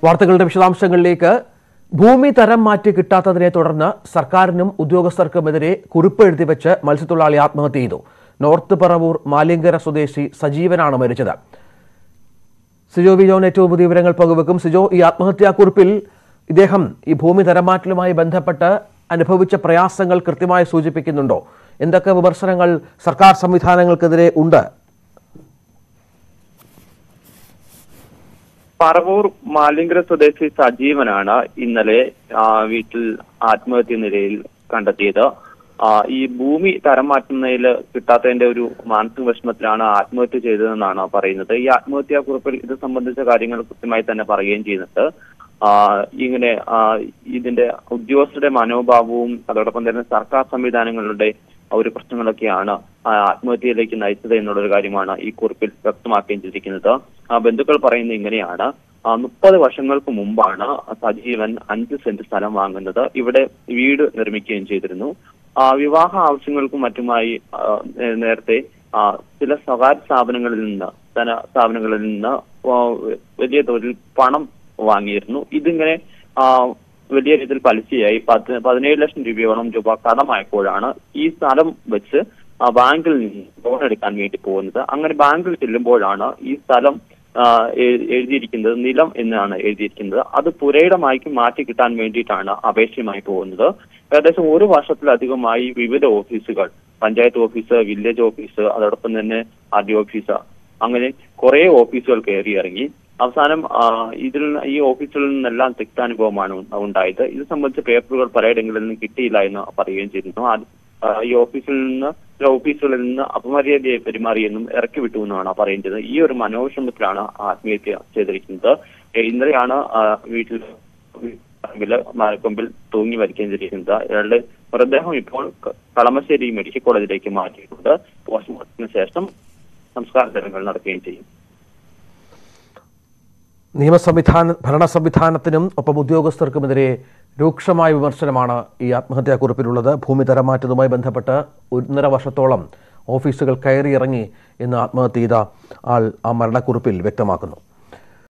വാർത്തകളുടെ വിശദാംശങ്ങളിലേക്ക് ഭൂമി തരം മാറ്റി കിട്ടാത്തതിനെ തുടർന്ന് സർക്കാരിനും ഉദ്യോഗസ്ഥർക്കുമെതിരെ കുറിപ്പ് എഴുതി വെച്ച് മത്സ്യത്തൊഴിലാളി ആത്മഹത്യ ചെയ്തു നോർത്ത് പറവൂർ മാലിങ്കര സ്വദേശി സജീവനാണ് മരിച്ചത് സിജോ വി ജോൺ ഏറ്റവും പുതിയ വിവരങ്ങൾ പങ്കുവെക്കും സിജോ ഈ ആത്മഹത്യാക്കുറിപ്പിൽ ഇദ്ദേഹം ഈ ഭൂമി തരംമാറ്റലുമായി ബന്ധപ്പെട്ട് അനുഭവിച്ച പ്രയാസങ്ങൾ കൃത്യമായി സൂചിപ്പിക്കുന്നുണ്ടോ എന്തൊക്കെ വിമർശനങ്ങൾ സർക്കാർ സംവിധാനങ്ങൾക്കെതിരെ ഉണ്ട് പറവൂർ മാലിങ്കര സ്വദേശി സജീവനാണ് ഇന്നലെ ആ, വീട്ടിൽ ആത്മഹത്യ നിലയിൽ കണ്ടെത്തിയത് ആ, ഈ ഭൂമി തരം മാറ്റുന്നതിൽ കിട്ടാത്തതിന്റെ ഒരു മാനസിക വിഷമത്തിലാണ് ആത്മഹത്യ ചെയ്തതെന്നാണ് പറയുന്നത് ഈ ആത്മഹത്യാ കുറിപ്പിൽ ഇത് സംബന്ധിച്ച കാര്യങ്ങൾ കൃത്യമായി തന്നെ പറയുകയും ചെയ്യുന്നുണ്ട് ആ, ഇങ്ങനെ ആ, ഇതിന്റെ ഉദ്യോഗസ്ഥരുടെ മനോഭാവവും അതോടൊപ്പം തന്നെ സർക്കാർ സംവിധാനങ്ങളുടെ ഒരു പ്രശ്നങ്ങളൊക്കെയാണ് ആ ആത്മഹത്യയിലേക്ക് നയിച്ചത് എന്നുള്ളൊരു കാര്യമാണ് ഈ കുറിപ്പിൽ വ്യക്തമാക്കുകയും ചെയ്തിരിക്കുന്നത് ആ ബന്ധുക്കൾ പറയുന്നത് ഇങ്ങനെയാണ് മുപ്പത് വർഷങ്ങൾക്ക് മുമ്പാണ് സജീവൻ അഞ്ച് സെന്റ് സ്ഥലം വാങ്ങുന്നത് ഇവിടെ വീട് നിർമ്മിക്കുകയും ചെയ്തിരുന്നു ആ വിവാഹ ആവശ്യങ്ങൾക്കും മറ്റുമായി ആ, നേ- നേരത്തെ ആ, ചില സ്വകാര്യ സ്ഥാപനങ്ങളിൽ നിന്ന് ധന സ്ഥാപനങ്ങളിൽ നിന്ന് ആ, വലിയ തോതിൽ പണം വാങ്ങിയിരുന്നു ഇതിങ്ങനെ ആ, വലിയ രീതിയിൽ പലിശയായി പത്ത് പതിനേഴ് ലക്ഷം രൂപയോളം രൂപ കടമായപ്പോഴാണ് ഈ സ്ഥലം വെച്ച് ആ, ബാങ്കിൽ നിന്ന് ലോൺ എടുക്കാൻ വേണ്ടി പോകുന്നത് അങ്ങനെ ബാങ്കിൽ ചെല്ലുമ്പോഴാണ് ഈ സ്ഥലം ആ, എഴു- എഴുതിയിരിക്കുന്നത് നിലം എന്നാണ് എഴുതിയിരിക്കുന്നത് അത് പുരയിടമാക്കി മാറ്റി കിട്ടാൻ വേണ്ടിയിട്ടാണ് അപേക്ഷയുമായി പോകുന്നത് ഏകദേശം ഒരു വർഷത്തിലധികമായി വിവിധ ഓഫീസുകൾ പഞ്ചായത്ത് ഓഫീസ് വില്ലേജ് ഓഫീസ് അതോടൊപ്പം തന്നെ ആർ ഡി ഓഫീസ് അങ്ങനെ കുറെ ഓഫീസുകൾ കയറി ഇറങ്ങി അവസാനം ആ, ഇതിൽ നിന്ന് ഈ ഓഫീസുകളിൽ നിന്നെല്ലാം തിക്താനുഭവമാണ് ഉ- ഉണ്ടായത് ഇത് സംബന്ധിച്ച പേപ്പറുകൾ പലയിടങ്ങളിൽ നിന്ന് കിട്ടിയില്ല എന്ന് പറയുകയും ചെയ്തിരുന്നു അത് ആ, ഈ ഓഫീസിൽ നിന്ന് ചില ഓഫീസുകളിൽ നിന്ന് അപമര്യാദയായി പെരുമാറിയെന്നും ഇറക്കി വിട്ടു എന്നാണ് പറയുന്നത് ഈ ഒരു മനോവിഷമത്തിലാണ് ആത്മഹത്യ ചെയ്തിരിക്കുന്നത് ഏ, ഇന്നലെയാണ് ആ, വീട്ടിൽ പറമ്പില് മരക്കൊമ്പിൽ തൂങ്ങി മരിക്കുകയും ചെയ്തിരിക്കുന്നത് അയാളുടെ മൃതദേഹം ഇപ്പോൾ ക- കളമശ്ശേരി മെഡിക്കൽ കോളേജിലേക്ക് മാറ്റിയിട്ടുണ്ട് പോസ്റ്റ്മോർട്ടത്തിന് ശേഷം സംസ്കാര ചടങ്ങുകൾ നടക്കുകയും ചെയ്യും നിയമ സംവിധാന ഭരണ സംവിധാനത്തിനും ഒപ്പം ഉദ്യോഗസ്ഥർക്കുമെതിരെ രൂക്ഷമായ വിമർശനമാണ് ഈ ആത്മഹത്യാക്കുറിപ്പിലുള്ളത് ഭൂമി തരംമാറ്റതുമായി ബന്ധപ്പെട്ട് ഒന്നര വർഷത്തോളം ഓഫീസുകൾ കയറിയിറങ്ങി എന്ന് ആത്മഹത്യ ചെയ്ത ആൾ ആ മരണക്കുറിപ്പിൽ വ്യക്തമാക്കുന്നു